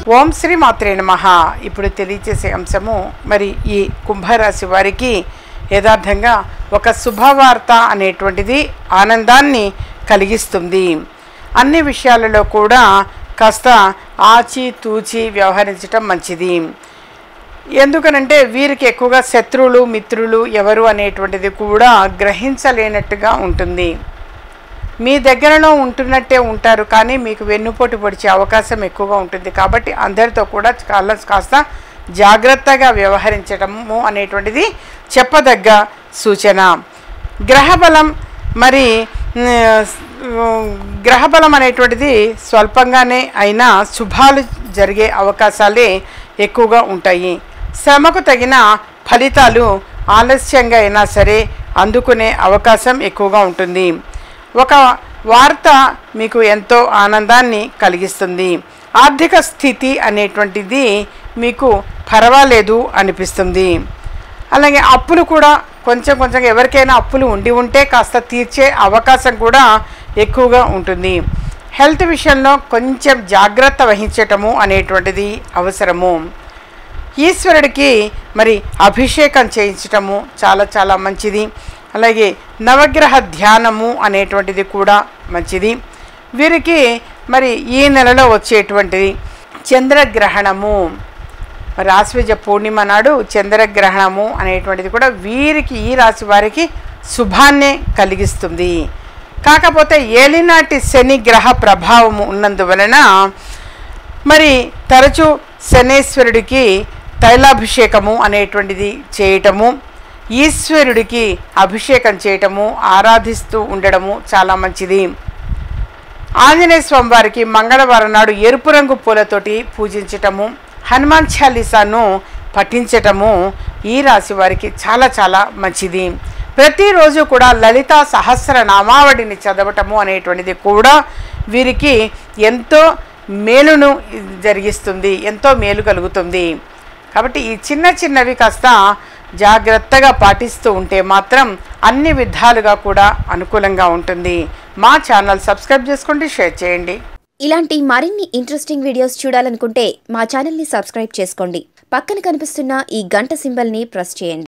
ఓం శ్రీ మాత్రే నమః ఇప్పుడు తెలియచేసే అంశము మరి ఈ కుంభరాశి వారికి యథార్థంగా ఒక శుభవార్త అనేటువంటిది ఆనందాన్ని కలిగిస్తుంది అన్ని విషయాలలో కూడా కాస్త ఆచి తూచి వ్యవహరించటం మంచిది ఎందుకనంటే వీరికి ఎక్కువగా శత్రువులు మిత్రులు ఎవరు అనేటువంటిది కూడా గ్రహించలేనట్టుగా ఉంటుంది మీ దగ్గరలో ఉంటున్నట్టే ఉంటారు కానీ మీకు వెన్నుపోటు పొడిచే అవకాశం ఎక్కువగా ఉంటుంది కాబట్టి అందరితో కూడా చాలా కాస్త జాగ్రత్తగా వ్యవహరించడము అనేటువంటిది చెప్పదగ్గ సూచన గ్రహబలం మరి ఉమ్, గ్రహబలం అనేటువంటిది స్వల్పంగానే అయినా శుభాలు జరిగే అవకాశాలే ఎక్కువగా ఉంటాయి శ్రమకు తగిన ఫలితాలు ఆలస్యంగా అయినా సరే అందుకునే అవకాశం ఎక్కువగా ఉంటుంది ఒక వార్త మీకు ఎంతో ఆనందాన్ని కలిగిస్తుంది ఆర్థిక స్థితి అనేటువంటిది మీకు పర్వాలేదు అనిపిస్తుంది అలాగే అప్పులు కూడా కొంచెం కొంచెం ఎవరికైనా అప్పులు ఉండి ఉంటే కాస్త తీర్చే అవకాశం కూడా ఎక్కువగా ఉంటుంది హెల్త్ విషయంలో కొంచెం జాగ్రత్త వహించటము అనేటువంటిది అవసరము ఈశ్వరుడికి మరి అభిషేకం చేయించటము చాలా చాలా మంచిది అలాగే నవగ్రహ ధ్యానము అనేటువంటిది కూడా మంచిది వీరికి మరి ఈ నెలలో వచ్చేటువంటిది చంద్రగ్రహణము మరి ఆశ్వజ పూర్ణిమ నాడు చంద్రగ్రహణము అనేటువంటిది కూడా వీరికి ఈ రాశి వారికి శుభాన్నే కలిగిస్తుంది కాకపోతే ఏలినాటి శని గ్రహ ప్రభావము ఉన్నందువలన మరి తరచూ శనేశ్వరుడికి తైలాభిషేకము అనేటువంటిది చేయటము ఈశ్వరుడికి అభిషేకం చేయటము ఆరాధిస్తూ ఉండడము చాలా మంచిది ఆంజనేయ స్వామి వారికి మంగళవారం నాడు ఎరుపు రంగు పూలతోటి పూజించటము హనుమాన్ చాలీసాను పఠించటము ఈ రాశి వారికి చాలా చాలా మంచిది ప్రతిరోజు కూడా లలిత సహస్ర నామావళిని చదవటము అనేటువంటిది కూడా వీరికి ఎంతో మేలును జరిగిస్తుంది ఎంతో మేలు కలుగుతుంది కాబట్టి ఈ చిన్న చిన్నవి కాస్త జాగ్రత్తగా పాటిస్తూ ఉంటే మాత్రం అన్ని విధాలుగా కూడా అనుకూలంగా ఉంటుంది మా ఛానల్ సబ్స్క్రైబ్ చేసుకోండి షేర్ చేయండి ఇలాంటి మరిన్ని ఇంట్రెస్టింగ్ వీడియోస్ చూడాలనుకుంటే మా ఛానల్ని సబ్స్క్రైబ్ చేసుకోండి పక్కన కనిపిస్తున్న ఈ గంట సింబల్ని ప్రెస్ చేయండి